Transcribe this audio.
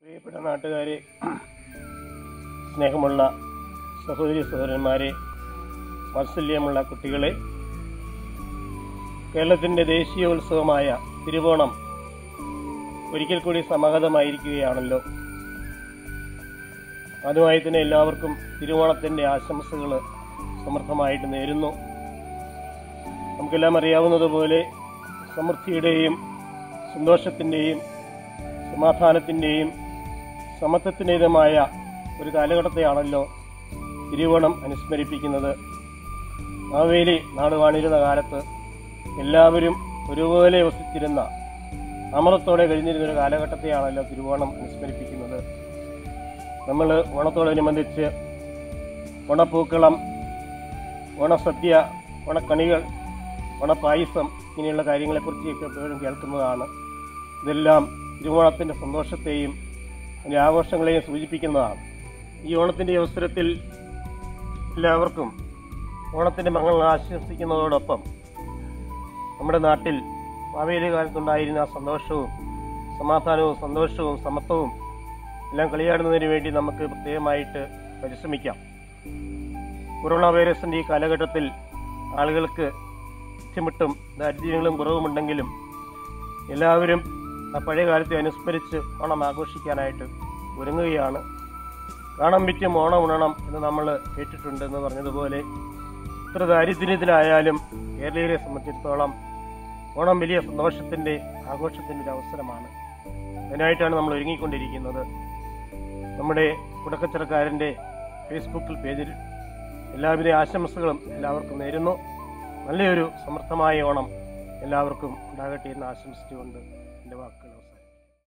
പ്രിയപ്പെട്ട നാട്ടുകാരെ സ്നേഹമുള്ള സഹോദരി സഹോദരന്മാരെ വാത്സല്യമുള്ള കുട്ടികളെ കേരളത്തിൻ്റെ ദേശീയോത്സവമായ തിരുവോണം ഒരിക്കൽ കൂടി സമാഗതമായിരിക്കുകയാണല്ലോ അതുമായി തന്നെ എല്ലാവർക്കും തിരുവോണത്തിൻ്റെ ആശംസകൾ സമൃദ്ധമായിട്ട് നേരുന്നു നമുക്കെല്ലാം അറിയാവുന്നതുപോലെ സമൃദ്ധിയുടെയും സന്തോഷത്തിൻ്റെയും സമാധാനത്തിൻ്റെയും സമത്വത്തിൻ്റെതുമായ ഒരു കാലഘട്ടത്തെയാണല്ലോ തിരുവോണം അനുസ്മരിപ്പിക്കുന്നത് മാവേലി നാട് വാണിരുന്ന കാലത്ത് എല്ലാവരും ഒരുപോലെ വസിച്ചിരുന്ന അമൃതത്തോടെ കഴിഞ്ഞിരുന്ന ഒരു കാലഘട്ടത്തെയാണല്ലോ തിരുവോണം അനുസ്മരിപ്പിക്കുന്നത് നമ്മൾ ഓണത്തോടനുബന്ധിച്ച് ഓണപ്പൂക്കളം ഓണസദ്യ ഓണക്കണികൾ ഓണപ്പായസം ഇങ്ങനെയുള്ള കാര്യങ്ങളെക്കുറിച്ചൊക്കെ എപ്പോഴും കേൾക്കുന്നതാണ് ഇതെല്ലാം തിരുവോണത്തിൻ്റെ സന്തോഷത്തെയും അതിൻ്റെ ആഘോഷങ്ങളെയും സൂചിപ്പിക്കുന്നതാണ് ഈ ഓണത്തിൻ്റെ അവസരത്തിൽ എല്ലാവർക്കും ഓണത്തിൻ്റെ മംഗളങ്ങൾ ആശംസിക്കുന്നതോടൊപ്പം നമ്മുടെ നാട്ടിൽ മാവേലി കാലത്തുണ്ടായിരുന്ന ആ സന്തോഷവും സമാധാനവും സന്തോഷവും സമത്വവും എല്ലാം കളിയാടുന്നതിന് വേണ്ടി നമുക്ക് പ്രത്യേകമായിട്ട് പരിശ്രമിക്കാം കൊറോണ വൈറസിൻ്റെ ഈ കാലഘട്ടത്തിൽ ആളുകൾക്ക് ബുദ്ധിമുട്ടും ദാരിദ്ര്യങ്ങളും കുറവുമുണ്ടെങ്കിലും എല്ലാവരും ആ പഴയ കാലത്തെ അനുസ്മരിച്ച് ഓണം ആഘോഷിക്കാനായിട്ട് ഒരുങ്ങുകയാണ് കാണാൻ പറ്റും ഓണം ഉണണം എന്ന് നമ്മൾ കേട്ടിട്ടുണ്ട് എന്ന് പറഞ്ഞതുപോലെ ഇത്ര ദാരിദ്ര്യത്തിലായാലും കേരളീയരെ സംബന്ധിച്ചിടത്തോളം ഓണം വലിയ സന്തോഷത്തിൻ്റെ ആഘോഷത്തിൻ്റെ ഒരു അവസരമാണ് അതിനായിട്ടാണ് നമ്മൾ ഒരുങ്ങിക്കൊണ്ടിരിക്കുന്നത് നമ്മുടെ കുടക്കച്ചറക്കാരൻ്റെ ഫേസ്ബുക്കിൽ പേജിൽ എല്ലാവിധ ആശംസകളും എല്ലാവർക്കും നേരുന്നു നല്ലൊരു സമൃദ്ധമായ ഓണം എല്ലാവർക്കും ഉണ്ടാകട്ടെ എന്ന് ആശംസിച്ചുകൊണ്ട് എൻ്റെ വാക്ക്